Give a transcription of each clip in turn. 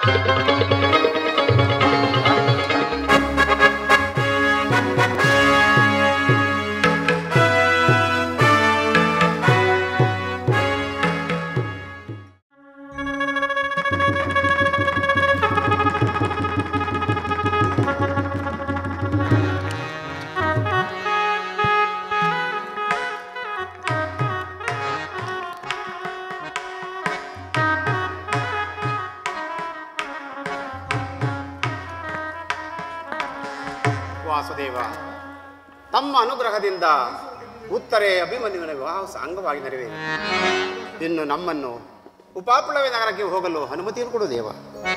ವಾಸುದೇವ ತಮ್ಮ ಅನುಗ್ರಹದಿಂದ ಉತ್ತರೆ ಅಭಿಮನ್ಯುವಿನ ವಿವಾಹ ಅಂಗವಾಗಿ ನೆರವೇರಿ ಇನ್ನು ನಮ್ಮನ್ನು ಉಪಾಪುಳವೆ ನಗರಕ್ಕೆ ಹೋಗಲು ಅನುಮತಿಯನ್ನು ಕೊಡು ದೇವ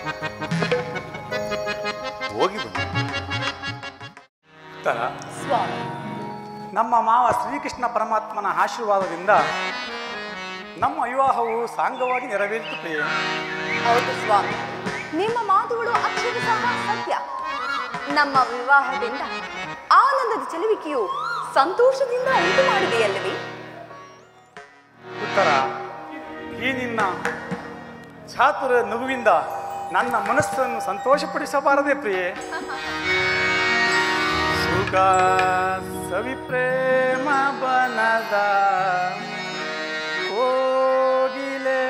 ಹೋಗಿ ಬನ್ನಿ ಉತ್ತರ ಸ್ವಾಮಿ ನಮ್ಮ ಮಾವ ಶ್ರೀಕೃಷ್ಣ ಪರಮಾತ್ಮನ ಆಶೀರ್ವಾದದಿಂದ ನಮ್ಮ ವಿವಾಹವು ಸಾಂಗವಾಗಿ ನೆರವೇರಿತು ಪ್ರಿಯೆ ಹೌದು ಸ್ವಾಮಿ ನಿಮ್ಮ ಮಾತುಗಳು ಅಕ್ಷರ ಸಹ ಸತ್ಯ ನಮ್ಮ ವಿವಾಹದಿಂದ ಆನಂದದ ಚೆಲುವಿಕೆಯು ಸಂತೋಷದಿಂದ ಉಂಟು ಮಾಡಿದೆಯಲ್ಲವೇ ಉತ್ತರ ಈ ನಿನ್ನ ಚಾತುರ ನಗುವಿಂದ ನನ್ನ ಮನಸ್ಸನ್ನು ಸಂತೋಷಪಡಿಸಬಾರದೆ ಪ್ರಿಯೆ ಸುಖ ಸವಿಪ್ರೇಮ ಬನದ ಕೋಗಿಲೆ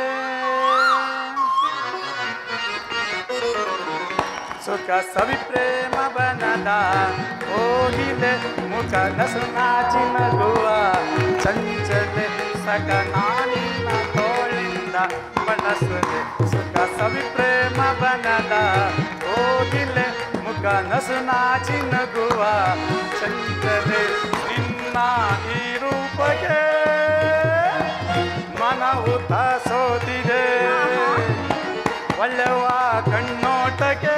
ಸುಖ ಸವಿಪ್ರೇಮ ಬನದ ಕೋಗಿಲೆ ಮುಖ ನಸು ನಾಚಿ ನಗುವ ಚಂಚಲೆ ಸಕ ನಾನಿನ ತೋಳಿಂದ ಬಳಸುವೆ ಸುಖ ಸವಿಪ್ರೇಮ ಬನದ ಕೋಗಿಲೆ ಮುಖ ನಸು ನಾಚಿ ನಗುವ ಚಂಚಲೆ ನಿನ್ನ ಈ ರೂಪಕ್ಕೆ ಮನವುತ ಸೋತಿದೆ ಒಳ್ಳೆವ ಕಣ್ಣೋಟಕ್ಕೆ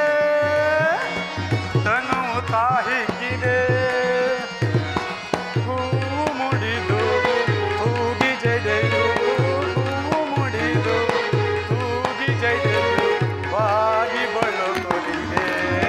ತನು ತಾಹಿಕ್ಕಿದೆ ಹೂವು ಮುಡಿದು ತೂಗಿ ಜೈದೆಯು ಹೂವು ಮುಡಿದು ತೂಗಿ ಜೈದೆಯು ಬಾಗಿ ಬಳುತ್ತದೆ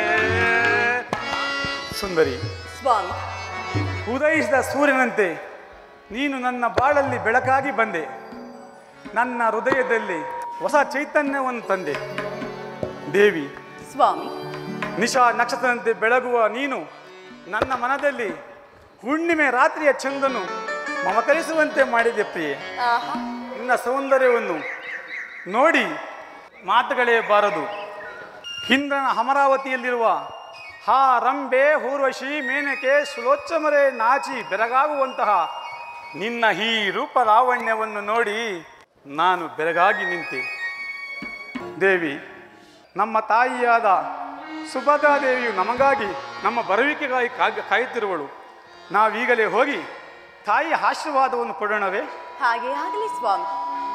ಸುಂದರಿ ಸ್ವಾಮಿ ಉದಯಿಸಿದ ಸೂರ್ಯನಂತೆ ನೀನು ನನ್ನ ಬಾಳಲ್ಲಿ ಬೆಳಕಾಗಿ ಬಂದೆ ನನ್ನ ಹೃದಯದಲ್ಲಿ ಹೊಸ ಚೈತನ್ಯವನ್ನು ತಂದೆ ದೇವಿ ಸ್ವಾಮಿ ನಿಶಾ ನಕ್ಷತ್ರದಂತೆ ಬೆಳಗುವ ನೀನು ನನ್ನ ಮನದಲ್ಲಿ ಹುಣ್ಣಿಮೆ ರಾತ್ರಿಯ ಚಂದನು ಮಮಕರಿಸುವಂತೆ ಮಾಡಿದೆ ಪ್ರಿಯೆ ಆಹಾ ನಿನ್ನ ಸೌಂದರ್ಯವನ್ನು ನೋಡಿ ಮಾತುಗಳೇ ಬಾರದು ಇಂದ್ರನ ಅಮರಾವತಿಯಲ್ಲಿರುವ ಹಾ ರಂಬೆ ಊರ್ವಶಿ ಮೇನಕೆ ಸುಲೋಚ್ಚಮರೆ ನಾಚಿ ಬೆರಗಾಗುವಂತಹ ನಿನ್ನ ಈ ರೂಪ ಲಾವಣ್ಯವನ್ನು ನೋಡಿ ನಾನು ಬೆರಗಾಗಿ ನಿಂತೆ ದೇವಿ ನಮ್ಮ ತಾಯಿಯಾದ ಸುಭದ್ರಾದೇವಿಯು ನಮಗಾಗಿ ನಮ್ಮ ಬರುವಿಕೆಗಾಗಿ ಕಾಯ್ ಕಾಯುತ್ತಿರುವಳು ನಾವೀಗಲೇ ಹೋಗಿ ತಾಯಿಯ ಆಶೀರ್ವಾದವನ್ನು ಕೊಡೋಣವೇ ಹಾಗೆ ಆಗಲಿ ಸ್ವಾಮಿ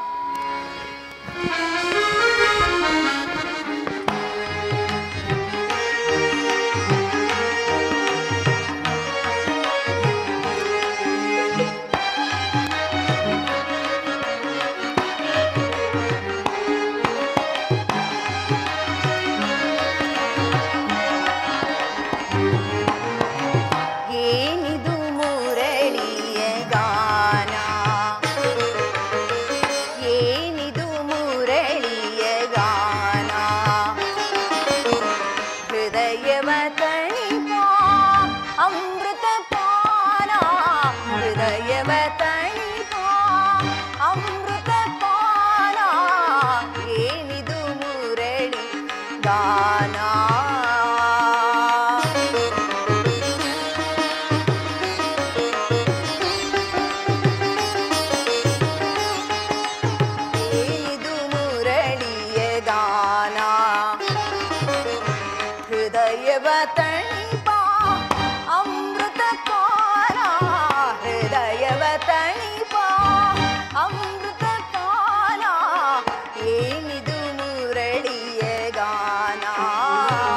ಏನಿದು ಮುರಳಿಯ ಗಾನ ಏನಿದು ಮುರಳಿಯ ಗಾನ ಹೃದಯವ ತಣಿಪ ಅಮೃತ ಪಾನ ಹೃದಯವ ತಣಿಪ ಅಮೃತ ಪಾನ ಏನಿದು ಮುರಳಿ ಗಾನ ಏನಿದು ಮುರಳಿಯ ಗಾನ ಹೃದಯವ ತಣಿಪ ಅಮೃತ ಪಾನ ಹೃದಯವ ತಣಿಪ ಅಮೃತ ಪಾನ ಏನಿದು ಮುರಳಿಯ ಗಾನ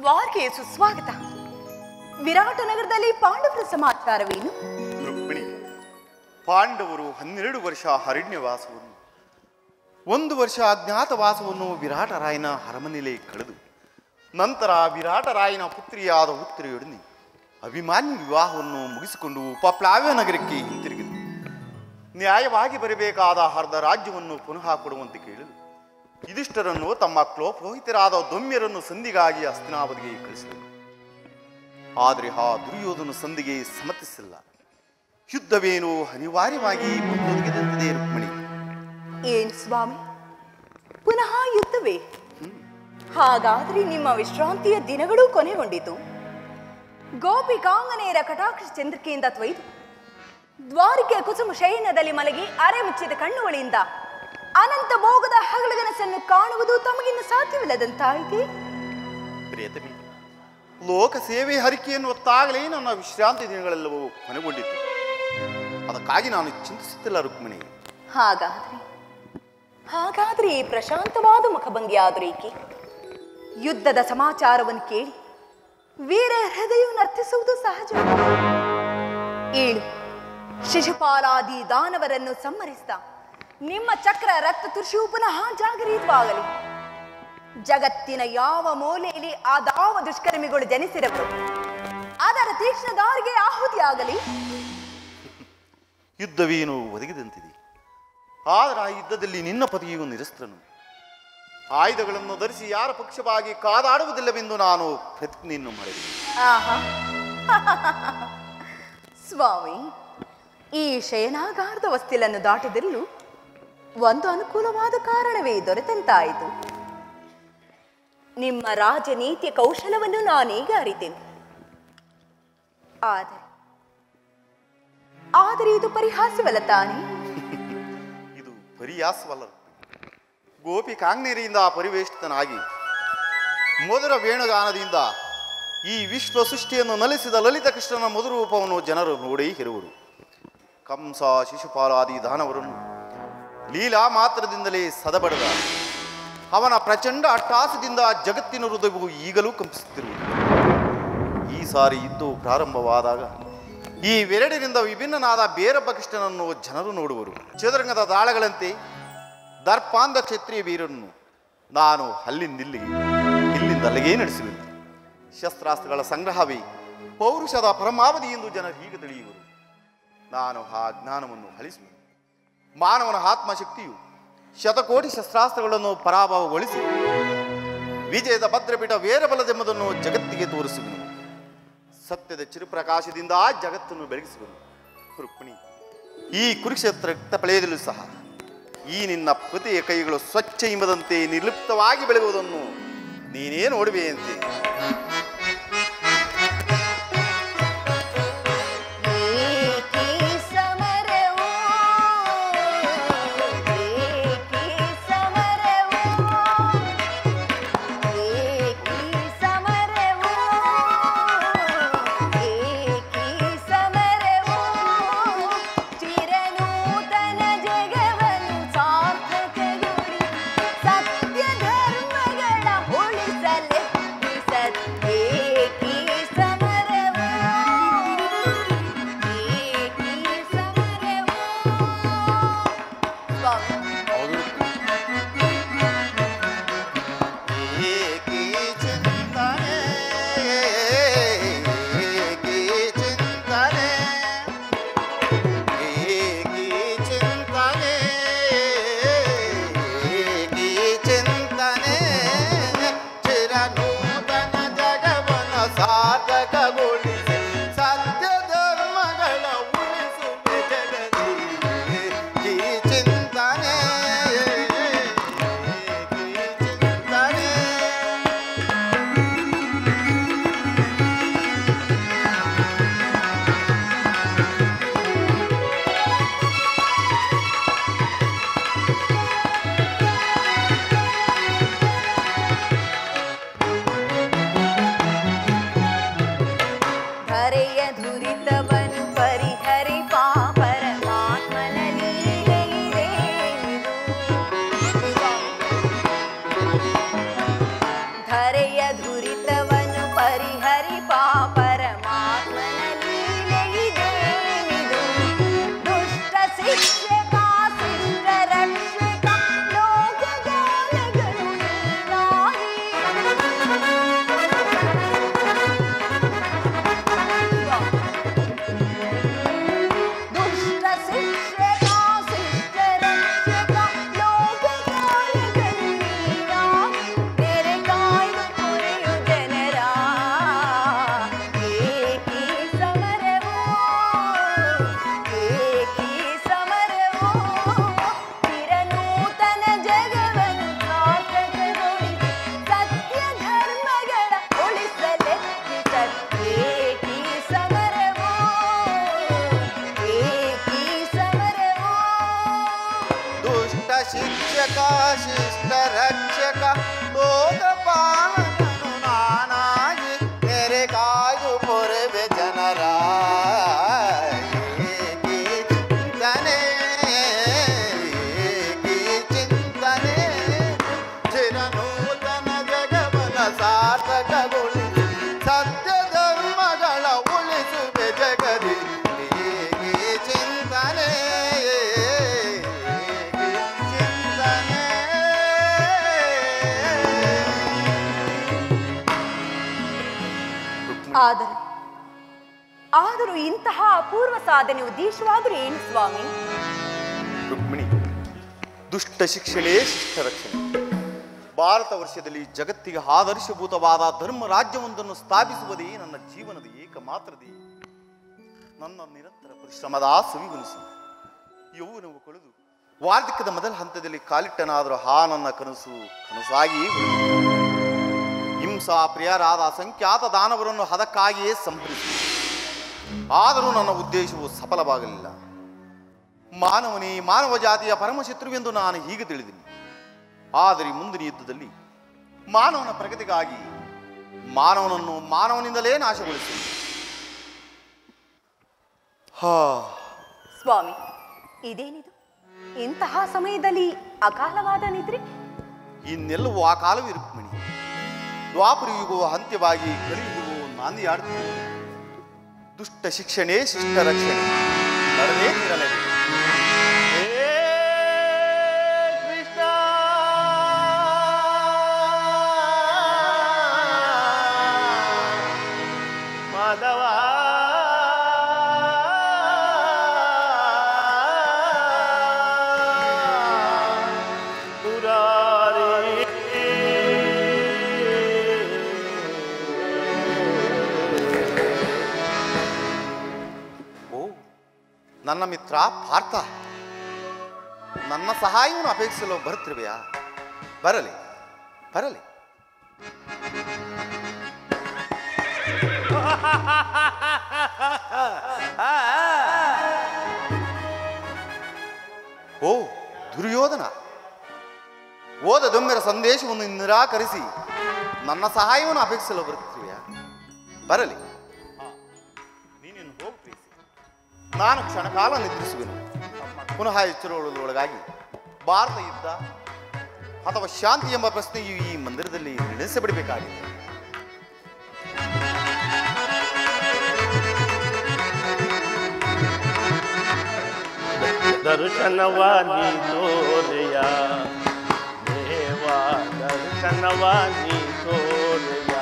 ದ್ವಾರಕೆ ಸುಸ್ವಾಗತ ವಿರಾಟ ನಗರದಲ್ಲಿ ಪಾಂಡವರ ಸಮಾಚಾರವೇನು ರುಕ್ಮಿಣಿ ಪಾಂಡವರು ಹನ್ನೆರಡು ವರ್ಷ ಅರಣ್ಯವಾಸವನ್ನು ಒಂದು ವರ್ಷ ಅಜ್ಞಾತವಾಸವನ್ನು ವಿರಾಟರಾಯನ ಅರಮನೆಯಲ್ಲಿ ಕಳೆದು ನಂತರ ವಿರಾಟರಾಯನ ಪುತ್ರಿಯಾದ ಉತ್ತರೆಯೊಡನೆ ಅಭಿಮಾನ್ಯ ವಿವಾಹವನ್ನು ಮುಗಿಸಿಕೊಂಡು ಪಪ್ಲಾವ್ಯ ನಗರಕ್ಕೆ ಹಿಂತಿರುಗಿದರು ನ್ಯಾಯವಾಗಿ ಬರಬೇಕಾದ ಅರ್ಧ ರಾಜ್ಯವನ್ನು ಪುನಃ ಕೊಡುವಂತೆ ಕೇಳಲು ಇದಿಷ್ಟರನ್ನು ತಮ್ಮ ಕ್ಲೋಪರೋಹಿತರಾದ ದೊಮ್ಯರನ್ನು ಸಂಧಿಗಾಗಿ ಹಸ್ತಿನಾವತಿಗೆ ಕಳಿಸಿದರು ಆದರೆ ಆ ದುರ್ಯೋಧನ ಸಂಧಿಗೆ ಸಮ್ಮತಿಸಿಲ್ಲ ಯುದ್ಧವೇನು ಅನಿವಾರ್ಯವಾಗಿ ಮುಂದೊದಗಿದಂತಿದೆ ರುಕ್ಮಿಣಿ ಏನ್ ಸ್ವಾಮಿ ಪುನಃ ಯುದ್ಧವೇ ಹಾಗಾದ್ರೆ ನಿಮ್ಮ ವಿಶ್ರಾಂತಿಯ ದಿನಗಳೂ ಕೊನೆಗೊಂಡಿತು ಗೋಪಿಕಾಂಗನೆಯರ ಕಟಾಕ್ಷ ಚಂದ್ರಿಕೆಯಿಂದ ತ್ವಯ್ದು ದ್ವಾರಿಕೆಯ ಕುಸುಮ ಶಯನದಲ್ಲಿ ಮಲಗಿ ಅರೆ ಮುಚ್ಚಿದ ಕಣ್ಣುಗಳಿಂದ ಅನಂತ ಭೋಗದ ಹಗಲಗನಸನ್ನು ಕಾಣುವುದು ತಮಗಿನ್ನು ಸಾಧ್ಯವಿಲ್ಲದಂತಾಯಿತೆ ಪ್ರಿಯತಮಿ ಲೋಕ ಸೇವೆ ಹರಿಕೆಯನ್ನು ಹೊತ್ತಾಗಲೇ ನನ್ನ ವಿಶ್ರಾಂತಿ ದಿನಗಳೆಲ್ಲವೂ ಕೊನೆಗೊಂಡಿತು ಅದಕ್ಕಾಗಿ ನಾನು ಚಿಂತಿಸುತ್ತಿಲ್ಲ ರುಕ್ಮಿಣಿ ಹಾಗಾದ್ರೆ ಹಾಗಾದ್ರೆ ಈ ಪ್ರಶಾಂತವಾದ ಮುಖಭಂಗಿ ಆದರೇಕೆ ಯುದ್ಧದ ಸಮಾಚಾರವನ್ನು ಕೇಳಿ ವೀರ ಹೃದಯ ನರ್ತಿಸುವುದು ಸಹಜ ಏಳು ಶಿಶುಪಾಲಾದಿ ದಾನವರನ್ನು ಸಂಹರಿಸಿದ ನಿಮ್ಮ ಚಕ್ರ ರಕ್ತ ತುರ್ಷಿಯು ಪುನಃ ಜಾಗರಿತವಾಗಲಿ ಜಗತ್ತಿನ ಯಾವ ಮೂಲೆಯಲ್ಲಿ ಆದಾವ ದುಷ್ಕರ್ಮಿಗಳು ಜನಿಸಿರವರು ಅದರ ತೀಕ್ಷ್ಣ ದಾರಿಗೆ ಆಹುತಿಯಾಗಲಿ ಯುದ್ಧವೇನು ಒದಗಿದಂತಿದೆ ಆದರೆ ಆ ಯುದ್ಧದಲ್ಲಿ ನಿನ್ನ ಪತಿಯು ನಿರಸ್ತ್ರನು ಆಯುಧಗಳನ್ನು ಧರಿಸಿ ಯಾರ ಪಕ್ಷವಾಗಿ ಕಾದಾಡುವುದಿಲ್ಲವೆಂದು ನಾನು ಪ್ರತಿಜ್ಞೆಯನ್ನು ಮಾಡಿದೆ ಆಹಾ ಸ್ವಾಮಿ ಈ ಶಯನಾಗಾರದ ವಸ್ತಿಲನ್ನು ದಾಟದಿರಲು ಒಂದು ಅನುಕೂಲವಾದ ಕಾರಣವೇ ದೊರೆತಂತಾಯಿತು ನಿಮ್ಮ ರಾಜನೀತಿಯ ಕೌಶಲವನ್ನು ನಾನೀಗ ಅರಿತೇನೆ ಆದರೆ ಆದರೆ ಇದು ಪರಿಹಾಸ್ಯವಲ್ಲ ತಾನೇ ಇದು ಪರಿಯಾಸವಲ್ಲ ಗೋಪಿ ಕಾಂಗ್ನೇರಿಯಿಂದ ಪರಿವೇಷ್ಟಿತನಾಗಿ ಮಧುರ ವೇಣುಗಾನದಿಂದ ಈ ವಿಶ್ವ ಸೃಷ್ಟಿಯನ್ನು ನಲಿಸಿದ ಲಲಿತ ಕೃಷ್ಣನ ಮಧುರ ರೂಪವನ್ನು ಜನರು ನೋಡೇ ಇರುವರು ಕಂಸ ಶಿಶುಪಾಲಾದಿ ದಾನವರನ್ನು ಲೀಲಾ ಮಾತ್ರದಿಂದಲೇ ಸದಬಡದ ಅವನ ಪ್ರಚಂಡ ಅಟ್ಟಾಸದಿಂದ ಜಗತ್ತಿನ ಹೃದಯವು ಈಗಲೂ ಕಂಪಿಸುತ್ತಿರುವುದು ಈ ಸಾರಿ ಯುದ್ಧವು ಪ್ರಾರಂಭವಾದಾಗ ಈ ವೆರಡಿನಿಂದ ವಿಭಿನ್ನನಾದ ಬೇರೊಬ್ಬ ಕೃಷ್ಣನನ್ನು ಜನರು ನೋಡುವರು ಚದುರಂಗದ ದಾಳಗಳಂತೆ ದರ್ಪಾಂಧ ಕ್ಷತ್ರಿಯ ವೀರನ್ನು ನಾನು ಅಲ್ಲಿಂದಿಲ್ಲಿಗೆ ಇಲ್ಲಿಂದ ಅಲ್ಲಿಗೆ ನಡೆಸುವೆನು ಶಸ್ತ್ರಾಸ್ತ್ರಗಳ ಸಂಗ್ರಹವೇ ಪೌರುಷದ ಪರಮಾವಧಿ ಎಂದು ಜನರು ಹೀಗೆ ತಿಳಿಯುವರು ನಾನು ಆ ಜ್ಞಾನವನ್ನು ಅಳಿಸುವೆನು ಮಾನವನ ಆತ್ಮಶಕ್ತಿಯು ಶತಕೋಟಿ ಶಸ್ತ್ರಾಸ್ತ್ರಗಳನ್ನು ಪರಾಭವಗೊಳಿಸಿ ವಿಜಯದ ಭದ್ರಪೀಠ ವೇರಬಲದೆಂಬುದನ್ನು ಜಗತ್ತಿಗೆ ತೋರಿಸುವೆನು ಸತ್ಯದ ಚಿರುಪ್ರಕಾಶದಿಂದ ಜಗತ್ತನ್ನು ಬೆಳಗಿಸುವನು ರುಕ್ಮಿಣಿ ಈ ಕುರುಕ್ಷೇತ್ರ ರಕ್ತಪಳೆಯದಲ್ಲೂ ಸಹ ಈ ನಿನ್ನ ಪತಿಯ ಕೈಗಳು ಸ್ವಚ್ಛ ಎಂಬದಂತೆ ನಿರ್ಲಿಪ್ತವಾಗಿ ಬೆಳೆಯುವುದನ್ನು ನೀನೇ ನೋಡುವೆಯಂತೆ ಏಕಿ ಸಮರವು ಏಕಿ ಸಮರವು ಏಕಿ ಸಮರವು ಏಕಿ ಸಮರವು ಚಿರನೂತನ ಜಗವನ್ನು ಸಾರ್ಥಕಗೊಳಿ ಸತ್ಯ ಧರ್ಮಗಳ ಉಳಿಸಲೆ ಏಕಿ ಸಮರವು ಏಕಿ ಸಮರವು ಸ್ವಾಮಿ ಏಕಿ ಚಿಂತನೆ ಏಕಿ ಚಿಂತನೆ ಏಕಿ ಚಿಂತನೆ ಏಕಿ ಚಿಂತನೆ ಚಿರನೂತನ ಜಗವನ ಸಾಧಕಗೊಳಿಸಿ ಸತ್ಯ ಧರ್ಮಗಳ ಉಳಿಸುವ ಜಗದಿ ಈ ಚಿಂತನೆ ಈ ಚಿಂತನೆ ಆದರೆ ಆದರೂ ಇಂತಹ ಅಪೂರ್ವ ಸಾಧನೆ ಉದ್ದೇಶವಾದರೂ ಏನು ಸ್ವಾಮಿ ರುಕ್ಮಿಣಿ ದುಷ್ಟ ಶಿಕ್ಷಣೆ ಶಿಷ್ಟ ರಕ್ಷಣೆ ಭಾರತ ವರ್ಷದಲ್ಲಿ ಜಗತ್ತಿಗೆ ಆದರ್ಶಭೂತವಾದ ಧರ್ಮ ರಾಜ್ಯವೊಂದನ್ನು ಸ್ಥಾಪಿಸುವುದೇ ನನ್ನ ಜೀವನದ ಏಕಮಾತ್ರ ಧ್ಯೇಯ ನನ್ನ ನಿರಂತರ ಪರಿಶ್ರಮದ ಸವಿಗುಣಿಸು ಯೌವನವು ಕಳೆದು ವಾರ್ಧಿಕದ ಮೊದಲ ಹಂತದಲ್ಲಿ ಕಾಲಿಟ್ಟನಾದರೂ ಹಾ ನನ್ನ ಕನಸು ಕನಸಾಗಿಯೇ ಉಳಿದಿದೆ. ಹಿಂಸಾ ಪ್ರಿಯರಾದ ಅಸಂಖ್ಯಾತ ದಾನವರನ್ನು ಅದಕ್ಕಾಗಿಯೇ ಸಂಹರಿಸಿ ಆದರೂ ನನ್ನ ಉದ್ದೇಶವು ಸಫಲವಾಗಲಿಲ್ಲ ಮಾನವನೇ ಮಾನವ ಜಾತಿಯ ಪರಮಶತ್ರುವೆಂದು ನಾನು ಹೀಗೆ ತಿಳಿದಿನಿ ಆದರೆ ಮುಂದಿನ ಯುದ್ಧದಲ್ಲಿ ಮಾನವನ ಪ್ರಗತಿಗಾಗಿ ಮಾನವನನ್ನು ಮಾನವನಿಂದಲೇ ನಾಶಗೊಳಿಸಿ ಹಾ ಸ್ವಾಮಿ ಇದೇನಿದು ಇಂತಹ ಸಮಯದಲ್ಲಿ ಅಕಾಲವಾದ ನಿದ್ರೆ ಇನ್ನೆಲ್ಲವೂ ಆ ಕಾಲವೇ ರುಕ್ಮಿಣಿ ದ್ವಾಪರ ಯುಗವು ಅಂತ್ಯವಾಗಿ ಕಲಿಯುಗವು ನಾಂದಿಯಾಡುತ್ತದೆ ದುಷ್ಟ ಶಿಕ್ಷಣೆ ಶಿಷ್ಟ ರಕ್ಷಣೆ ನಡೆದೇ ತೀರಲಿದೆ ಕೃಷ್ಣ ಮಾಧವ ಓ ನನ್ನ ಮಿತ್ರ ಪಾರ್ಥ ನನ್ನ ಸಹಾಯವನ್ನು ಅಪೇಕ್ಷಿಸಲು ಬರುತ್ತಿರುವೆಯಾ ಬರಲಿ ಬರಲಿ ಓ ದುರ್ಯೋಧನ ಓದದೊಮ್ಮೆರ ಸಂದೇಶವನ್ನು ನಿರಾಕರಿಸಿ ನನ್ನ ಸಹಾಯವನ್ನು ಅಪೇಕ್ಷಿಸಲು ಬರುತ್ತಿರುವೆಯಾ ಬರಲಿ ನೀನೇನು ಹೋಗು ಪ್ರೀತಿ. ನಾನು ಕ್ಷಣಕಾಲ ನಿದ್ರಿಸುವೆನು ಪುನಃ ಎಚ್ಚರಗೊಳ್ಳೊಳಗಾಗಿ ಭಾರತ ಯುದ್ಧ ಅಥವಾ ಶಾಂತಿ ಎಂಬ ಪ್ರಶ್ನೆಯು ಈ ಮಂದಿರದಲ್ಲಿ ನಿರ್ಣಯಿಸಬಿಡಬೇಕಾಗಿದೆ ದರ್ಶನವಾನಿ ತೋರೆಯ ದೇವ ದರ್ಶನವಾನಿ ತೋರೆಯ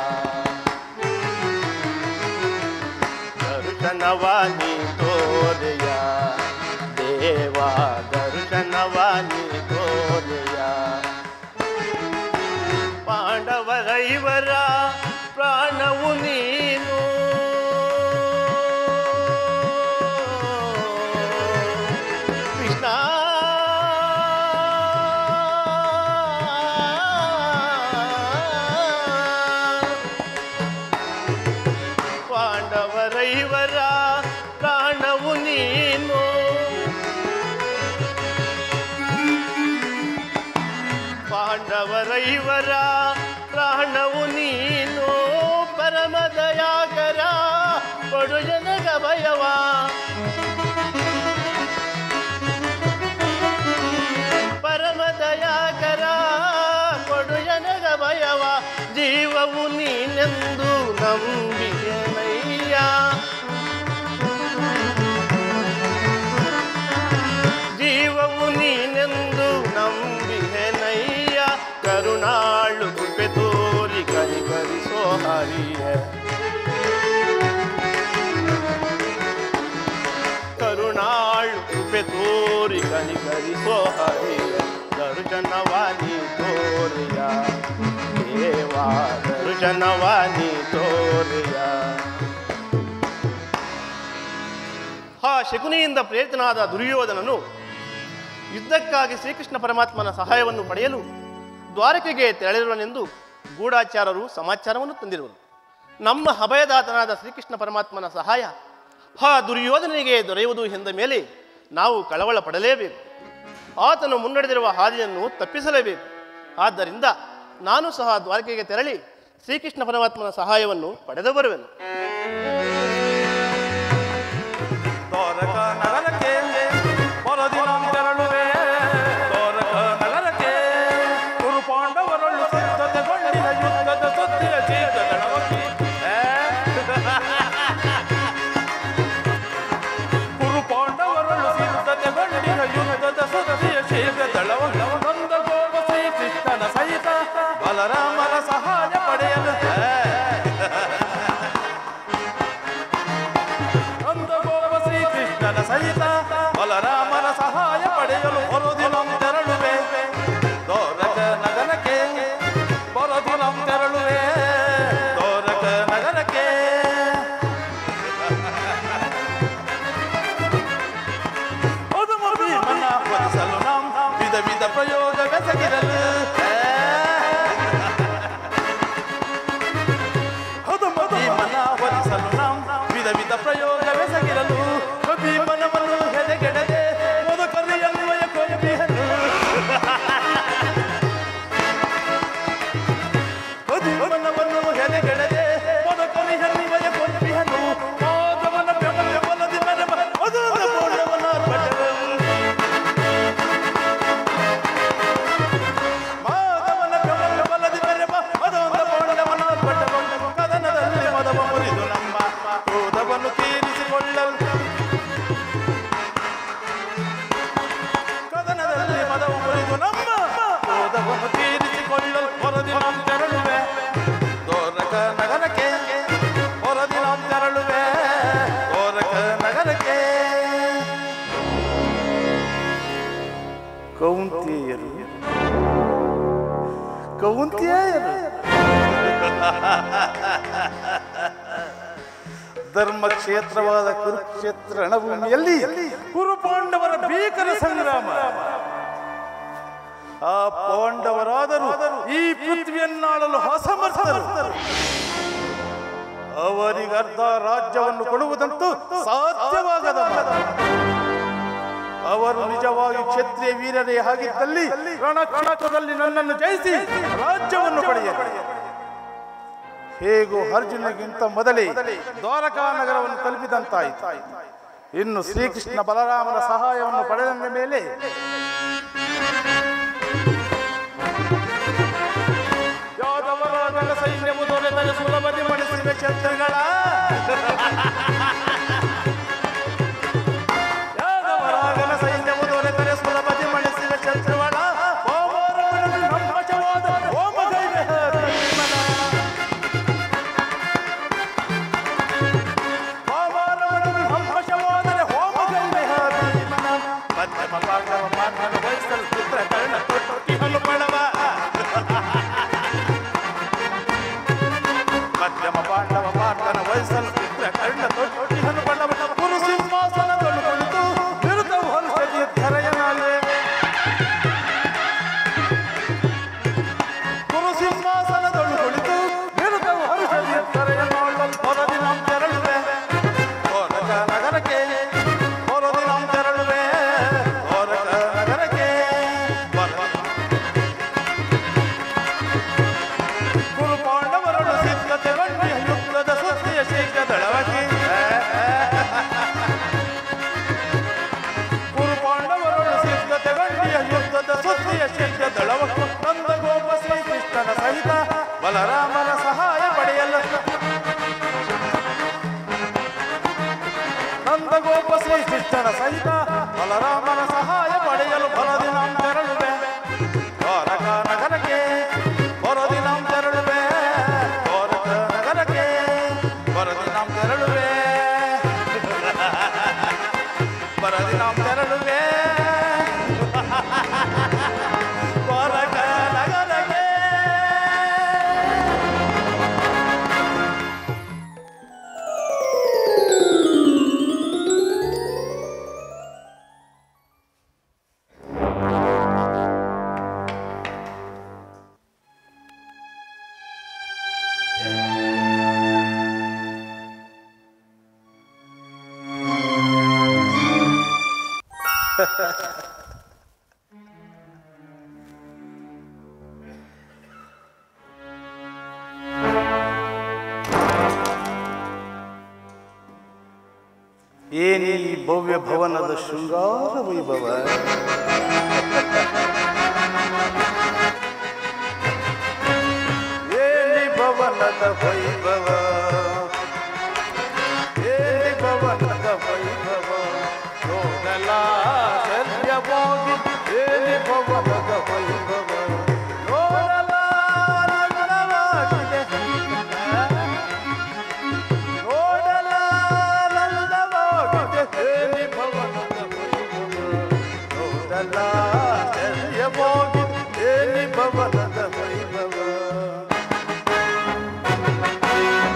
ದರ್ಶನವಾನಿ ತೋರೆಯ ದೇವ ದರ್ಶನವಾನಿ ತೋರೆಯ ಪಾಂಡವರೈವರ ಪ್ರಾಣವು ನೀನು ಕೃಷ್ಣ ಪಾಂಡವರೈವರ ಪ್ರಾಣವು ನೀನು ಪಾಂಡವರೈವರ ಪ್ರಾಣವು ನೀನು ಪರಮದಯಾಕರ ಕೊಡು ಜನಗ ಭಯವ ಪರಮದಯಾಕರ ಕೊಡು ಜನಗ ಭಯವ ಜೀವವು ನೀನೆಂದು ನಂಬಿಕೆನಯ್ಯ ಜೀವವು ನೀನೆಂದು ನಂಬಿಹೆನಯ್ಯ ಕರುಣಾಳು ಕೃಪೆ ತೋರಿ ಕನಿಕರಿಸೋ ಹರಿಯ ಕರುಣಾಳು ಕೃಪೆ ತೋರಿ ಕನಿಕರಿಸೋ ಹರಿಯ ದರ್ಶನವಾನಿ ತೋರಿಯ ದೇವಾ ದರ್ಶನವಾನಿ ತೋರಿಯ ಆ ಶಕುನಿಯಿಂದ ಪ್ರೇರಿತನಾದ ದುರ್ಯೋಧನನು ಯುದ್ಧಕ್ಕಾಗಿ ಶ್ರೀಕೃಷ್ಣ ಪರಮಾತ್ಮನ ಸಹಾಯವನ್ನು ಪಡೆಯಲು ದ್ವಾರಕೆಗೆ ತೆರಳಿರುವನೆಂದು ಗೂಢಾಚಾರರು ಸಮಾಚಾರವನ್ನು ತಂದಿರುವರು ನಮ್ಮ ಅಭಯದಾತನಾದ ಶ್ರೀಕೃಷ್ಣ ಪರಮಾತ್ಮನ ಸಹಾಯ ಆ ದುರ್ಯೋಧನಿಗೆ ದೊರೆಯುವುದು ಎಂದ ಮೇಲೆ ನಾವು ಕಳವಳ ಪಡಲೇಬೇಕು ಆತನು ಮುನ್ನಡೆದಿರುವ ಹಾದಿಯನ್ನು ತಪ್ಪಿಸಲೇಬೇಕು ಆದ್ದರಿಂದ ನಾನು ಸಹ ದ್ವಾರಕೆಗೆ ತೆರಳಿ ಶ್ರೀಕೃಷ್ಣ ಪರಮಾತ್ಮನ ಸಹಾಯವನ್ನು ಪಡೆದು ಬರುವೆನು ದೋರಕ ನಗರಕ್ಕೆ ಪರದಿನ ತೆರಳುವೆ ದೋರಕ ನಗರಕ್ಕೆ ಕುರು ಪಾಂಡವರೊಳ್ಳು ಸಿದ್ಧತೆಗೊಂಡಿನ ಯುದ್ಧದ ಸುದ್ದಿಯ ಚೀತದಳವಕಿ ಕುರು ಪಾಂಡವರೊಳ್ಳು ಸಿದ್ಧತೆಗೊಂಡಿನ ಯುದ್ಧದ ಸುದ್ದಿಯ ಚೀತದಳವಕಿ ನಂದ ಗೋಪ ಶ್ರೀಕೃಷ್ಣನ ಸಹಿತ ಬಲರಾಮನ ಸಹಾಯ ಪಡೆಯಲು ನಗರಕ್ಕೆ ಹೊರದಿನ ತೆರಳುವೆ ಗೋರಖ ನಗರಕ್ಕೆ ಕೌಂತಿಯರು ಕೌಂತಿಯರು ಧರ್ಮಕ್ಷೇತ್ರವಾದ ಕುರುಕ್ಷೇತ್ರ ರಣಭೂಮಿಯಲ್ಲಿ ಕುರು ಪಾಂಡವರ ಭೀಕರ ಸಂಗ್ರಾಮ ಆ ಪಾಂಡವರಾದರೂ ಈ ಪೃಥ್ವಿಯನ್ನಾಳಲು ಅಸಮರ್ಥರು ಅವರಿಗರ್ಧ ರಾಜ್ಯವನ್ನು ಕೊಡುವುದಂತೂ ಸಾಧ್ಯವಾಗದ ಮಾತು. ಅವರು ನಿಜವಾಗಿ ಕ್ಷತ್ರಿಯ ವೀರರೇ ಆಗಿದ್ದಲ್ಲಿ ರಣಕಣಕದಲ್ಲಿ ನನ್ನನ್ನು ಜಯಿಸಿ ರಾಜ್ಯವನ್ನು ಪಡೆಯರು ಹೇಗೂ ಅರ್ಜುನಗಿಂತ ಮೊದಲೇ ದ್ವಾರಕಾ ನಗರವನ್ನು ತಲುಪಿದಂತಾಯಿತು ಇನ್ನು ಶ್ರೀಕೃಷ್ಣ ಬಲರಾಮನ ಸಹಾಯವನ್ನು ಪಡೆದ ಮೇಲೆ ಯಾದವರ ನನ್ನ ಸೈನ್ಯವು ದೊರೆತರೆ ಸುಲಭದಿ ಮಡಿಸಿದ ಛತ್ರಗಳ ಯಾದವರ ನನ್ನ ಸೈನ್ಯವು ದೊರೆತರೆ ಸುಲಭದಿ ಮಡಿಸಿದ ಛತ್ರಗಳ ಓಮರವರನ್ನು ನಮ್ಮಜವಾದ ಓಮಗೈವೆ ಭೀಮನ. ಓಮರವರನ್ನು ನಮ್ಮಜವಾದರೆ ಓಮಗೈವೆ ಭೀಮನ. ಮಧ್ಯಮ ಪಾಂಡವ ಪಾಂಡವ ವಯಸ್ಸಲ್ಲಿ ಪುತ್ರ ಕರ್ಣ ತೊಟ್ಟಿಹನು ಪಡವ ಮಧ್ಯಮ ಪಾಂಡವ ಪಾರ್ಥನ ವಯಸ್ಸಲ್ಲಿ ಪುತ್ರ ಕರ್ಣ ತೊಟ್ಟಿಹನು ಪಡವ ಗುರು ಸಿಂಹಾಸನದೊಳು ಕುಳಿತು ವಿರುದ್ಧ ಹೊಲಸದಿ ಧರೆಯನಾಲೆ ಗುರು ಸಿಂಹಾಸನದೊಳು ಕುಳಿತು ವಿರುದ್ಧ ಹೊಲಸದಿ ಧರೆಯನಾಳಲು ಹೊರದಿನ ತೆರಳುವೆ ಹೊರಗ ನಗರಕ್ಕೆ ಹೊರದಿನ ತೆರಳುವೆ ಹೊರಗ ನಗರಕ್ಕೆ ಹೊರದಿನ ಗುರು ಪಾಂಡವರನ್ನು ಸಿದ್ಧತೆ ಗಂಡಿ ಯುದ್ಧದ ಸುದ್ದಿಯ ಶೀಘ್ರ ದಳವಾಗಿ ಗುರು ಪಾಂಡವರನ್ನು ಸಿದ್ಧತೆ ಗಂಡಿಯ ಯುದ್ಧದ ಸುದ್ದಿಯ ಶೀಘ್ರ ದಳವಾಗಿ ನಂದ ಗೋಪ ಶ್ರೀಕೃಷ್ಣನ ಸಹಿತ ಬಲರಾಮನ ಸಹಾಯ ಪಡೆಯಲು ನಂದ ಗೋಪ ಶ್ರೀಕೃಷ್ಣನ ಸಹಿತ ಬಲರಾಮನ ಸಹಾಯ ಪಡೆಯಲು ಬಲದಿನ ತೆರಳುವೆ ದ್ವಾರಕ ನಗರಕ್ಕೆ ಬರೋದಿನ ತೆರಳುವೆ ದ್ವಾರಕ ನಗರಕ್ಕೆ ಬರೋದಿನ ತೆರಳುವೆ ಬರೋದಿನ ತೆರಳುವೆ ದ್ವಾರಕ ನಗರಕ್ಕೆ ಏನೇ ಈ ಭವ್ಯ ಭವನದ ಶೃಂಗಾರ ವೈಭವ ಏನಿ ಭವನದ ವೈಭವ ಏನಿ ಭವನದ ವೈಭವ ನೋಡಲ ಶಲ್ಯವಾಗಿ ಏನಿ ಭವನದ ವೈಭವ ನೋಡಲ ನಗ್ನವಾಗಿದೆ. ನೋಡಲಾನಂದವಾಗಿದೆ ಹೇಳಿ ಭವನದ ವೈಭವ. ನೋಡಲಾಶ್ಚರ್ಯವಾಗಿದೆ ಹೇಳಿ ಭವನದ ವೈಭವ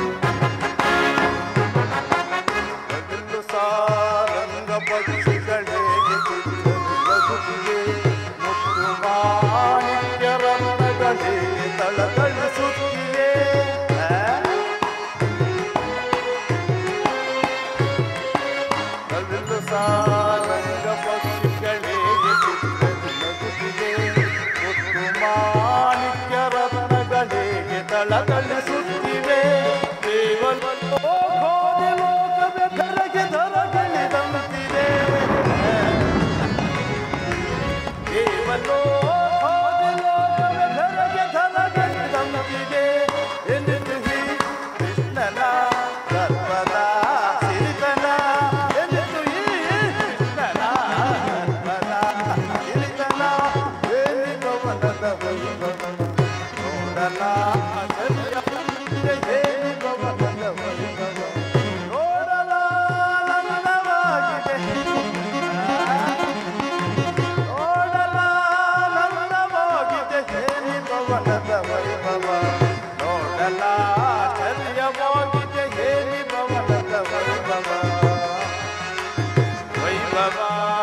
ವೈಭವ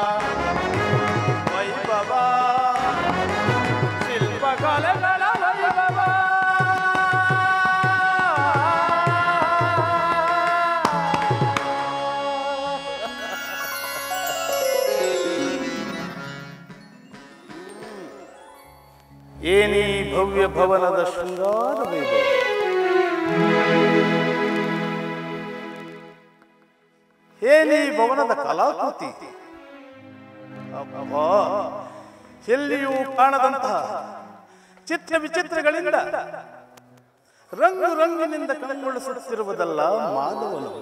ವೈಭವ ಶಿಲ್ಪಕಲೆಗಳ ವೈಭವ ಏನೀ ಭವ್ಯ ಭವನದ ಶೃಂಗಾರ ವೈಭವ ಏನೀ ಭವನದ ಕಲಾಕೃತಿ ಅಬ್ಬಾ, ಎಲ್ಲಿಯೂ ಕಾಣದಂತಹ ಚಿತ್ರ ವಿಚಿತ್ರಗಳಿಂದ ರಂಗು ರಂಗಿನಿಂದ ಕಂಗೊಳಿಸುತ್ತಿರುವುದಲ್ಲ ಮಾಧವನು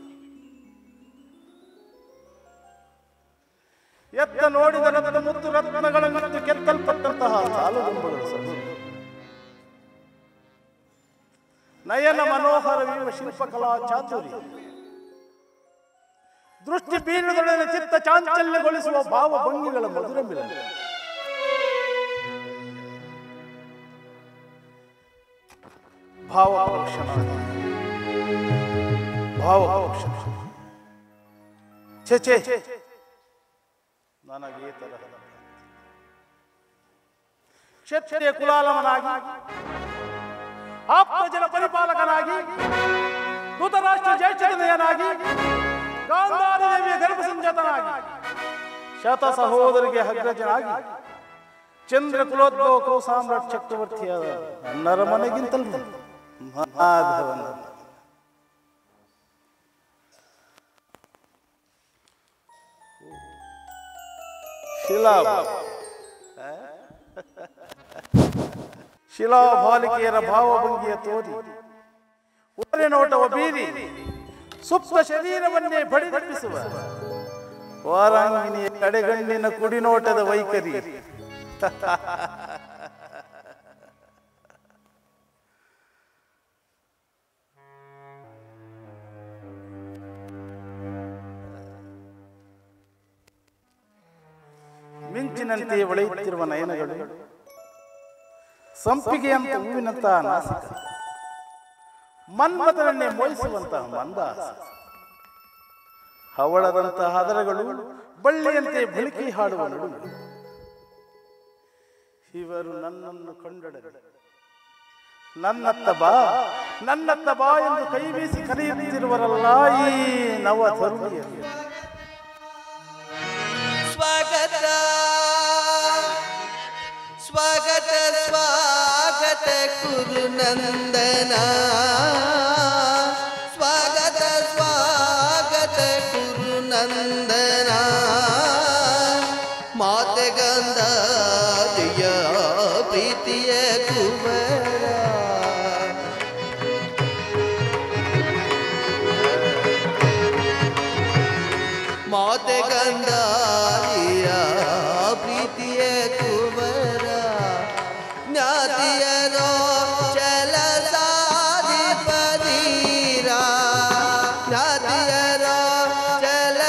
ಎತ್ತ ನೋಡಿದ ರತ್ನ ಮುತ್ತು ರತ್ನಗಳನ್ನು ಕೆತ್ತಲ್ಪಟ್ಟಂತಹ ಸಾಲುಗೊಂಬಗಳು ಸೊಗಸು. ನಯನ ಮನೋಹರವೀವ ಶಿಲ್ಪಕಲಾ ಚಾತುರ್ಯ ದೃಷ್ಟಿ ಬೀರದೊಡನೆ ಚಿತ್ತ ಚಾಂಚಲ್ಯಗೊಳಿಸುವ ಭಾವ ಭಂಗಿಗಳ ಮಧುರ ಮಿಲನ ಭಾವ ಪರೋಕ್ಷಣ ಭಾವ ಪರೋಕ್ಷಣ ಛೇ ಛೇ ನನಗೆ ಈ ತರಹದ ಕ್ಷತ್ರಿಯ ಕುಲಾಲವನಾಗಿ ಆಪ್ತ ಜನ ಪರಿಪಾಲಕನಾಗಿ ಧೃತರಾಷ್ಟ್ರ ಜ್ಯೇಷ್ಠತನೆಯನಾಗಿ ಗಾಂಧಾರಿ ದೇವಿಯ ಗರ್ಭ ಸಂಜಾತನಾಗಿ ಶತ ಸಹೋದರಿಗೆ ಅಗ್ರಜನಾಗಿ ಚಂದ್ರ ಕುಲೋದ್ಭವ ಕೋ ಸಾಮ್ರಾಟ್ ಚಕ್ರವರ್ತಿಯಾದ ನನ್ನರ ಮನೆಗಿಂತಲೂ ಮಾಧವನ ಶಿಲಾ ಶಿಲಾಬಾಲಿಕೆಯರ ಭಾವಭಂಗಿಯ ತೋರಿ ಒರೆ ನೋಟವ ಬೀರಿ ಸುಪ್ತ ಶರೀರವನ್ನೇ ಬಡಿದಪ್ಪಿಸುವ ವಾರಾಂಗಿನಿಯ ಕಡೆಗಣ್ಣಿನ ಕುಡಿನೋಟದ ವೈಖರಿ ಮಿಂಚಿನಂತೆ ಒಳೆಯುತ್ತಿರುವ ನಯನಗಳು ಸಂಪಿಗೆಯಂತ ಹೂವಿನಂತಹ ನಾಸಿಕ ಮನ್ಮಥನನ್ನೇ ಮೋಹಿಸುವಂತಹ ಮಂದಾಸ ಹವಳದಂತಹ ಹದರಗಳು ಬಳ್ಳಿಯಂತೆ ಬಳಿಕೆ ಹಾಡುವ ನಡು ಇವರು ನನ್ನನ್ನು ಕಂಡೊಡನೆ ನನ್ನತ್ತ ಬಾ ನನ್ನತ್ತ ಬಾ ಎಂದು ಕೈ ಬೀಸಿ ಕರೆಯುತ್ತಿರುವರಲ್ಲ ಈ ನವ ತರುಣಿಯರು ಸ್ವಾಗತ ಸ್ವಾಗತ ಸ್ವಾಗತ ಕುರುನಂದನ ಸ್ವಾಗತ ಸ್ವಾಗತ ಕುರುನಂದನ ಮಾತೆ ಗಂಧಾದಿಯ ಪ್ರೀತಿಯ ಕುಮರ ಮಾತೆ ಗಂಧಾರಿಯ ಪ್ರೀತಿಯ ಕುವರ ಜ್ಞಾತಿಯರೋ ಚಲ ಸಾಧಿಪದೀರ ಜ್ಞಾತಿಯರೋ ಚಲ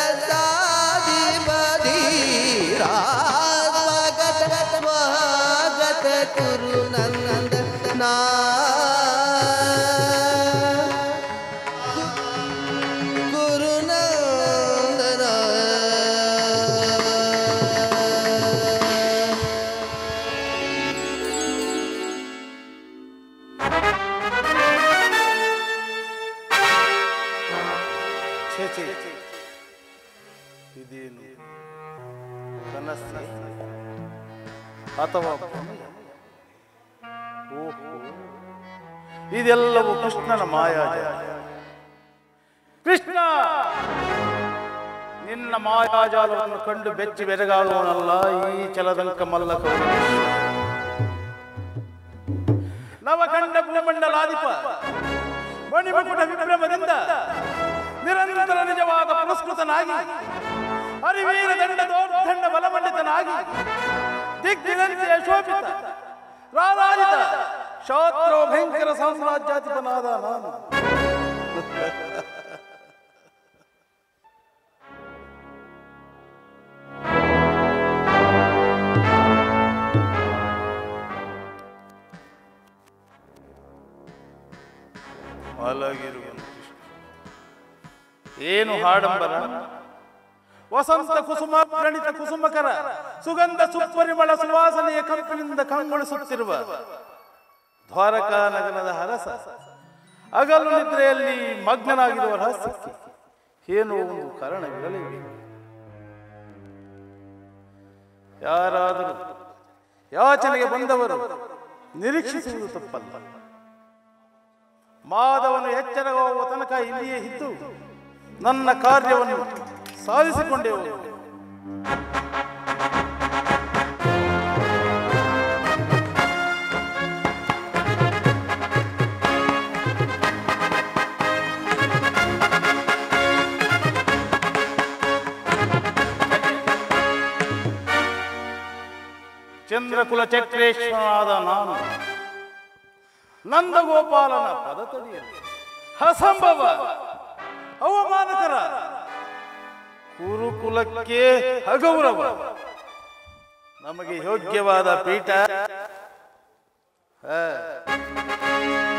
ಸಾಧಿಪದೀರ ಸ್ವಾಗತ ಸ್ವಾಗತ ಕುರು ನಂದ ನಾ ಗುರುನಂದನ ಛೇ ಛೇ ಇದೇನು ಕನಸು ಅಥವಾ ಭ್ರಮೆಯ? ಓಹೋ ಇದೆಲ್ಲವೂ ಕೃಷ್ಣನ ಮಾಯಾಜಾಲ ಕೃಷ್ಣ ನಿನ್ನ ಮಾಯಾಜಾಲವನ್ನು ಕಂಡು ಬೆಚ್ಚಿ ಬೆರಗಾಗುವನಲ್ಲ ಈ ಚಲದಂಕ ಮಲ್ಲ ನವಖಂಡ ಭೂಮಂಡಲಾಧಿಪ ಮಣಿಮುಕುಟ ವಿಭ್ರಮದಿಂದ ನಿರಂತರ ನಿಜವಾದ ಪುರಸ್ಕೃತನಾಗಿ ಹರಿವೀರ ದಂಡ ದೌರ್ದಂಡ ಬಲಮಂಡಿತನಾಗಿ ದಿಗ್ದಿಗಂತೆ ಶೋಭಿತ ರಾರಾಜಿತ ಶಾಸ್ತ್ರೋ ಭಯಂಕರ ಸಾಮ್ರಾಜ್ಯಾಧಿಪನಾದ ನಾನು ಮಲಗಿರುವನು ಕೃಷ್ಣ ಏನು ಹಾಡಂಬರ ವಸಂತ ಕುಸುಮ ಪ್ರಣಿತ ಕುಸುಮಕರ ಸುಗಂಧ ಸುಪರಿಮಳ ಸುವಾಸನೆಯ ಕಂಪಿನಿಂದ ಕಂಗೊಳಿಸುತ್ತಿರುವ ದ್ವಾರಕಾ ನಗರದ ಹರಸ ಹಗಲು ನಿದ್ರೆಯಲ್ಲಿ ಮಗ್ನನಾಗಿರುವ ರಹಸ್ಯಕ್ಕೆ ಏನೋ ಒಂದು ಕಾರಣವಿರಲೇಬೇಕು ಯಾರಾದರೂ ಯಾಚನೆಗೆ ಬಂದವರು ನಿರೀಕ್ಷಿಸುವುದು ತಪ್ಪಲ್ಲ ಮಾಧವನು ಎಚ್ಚರವಾಗುವ ತನಕ ಇಲ್ಲಿಯೇ ಇದ್ದು ನನ್ನ ಕಾರ್ಯವನ್ನು ಸಾಧಿಸಿಕೊಂಡೇ ಹೋಗುವೆ. ಚಂದ್ರಕುಲ ಚಕ್ರೇಶ್ವರನಾದ ನಾನು ನಂದಗೋಪಾಲನ ಪದತಡಿಯಲ್ಲಿ ಅಸಂಭವ ಅವಮಾನಕರ ಕುರುಕುಲಕ್ಕೆ ಅಗೌರವ ನಮಗೆ ಯೋಗ್ಯವಾದ ಪೀಠ ಆ,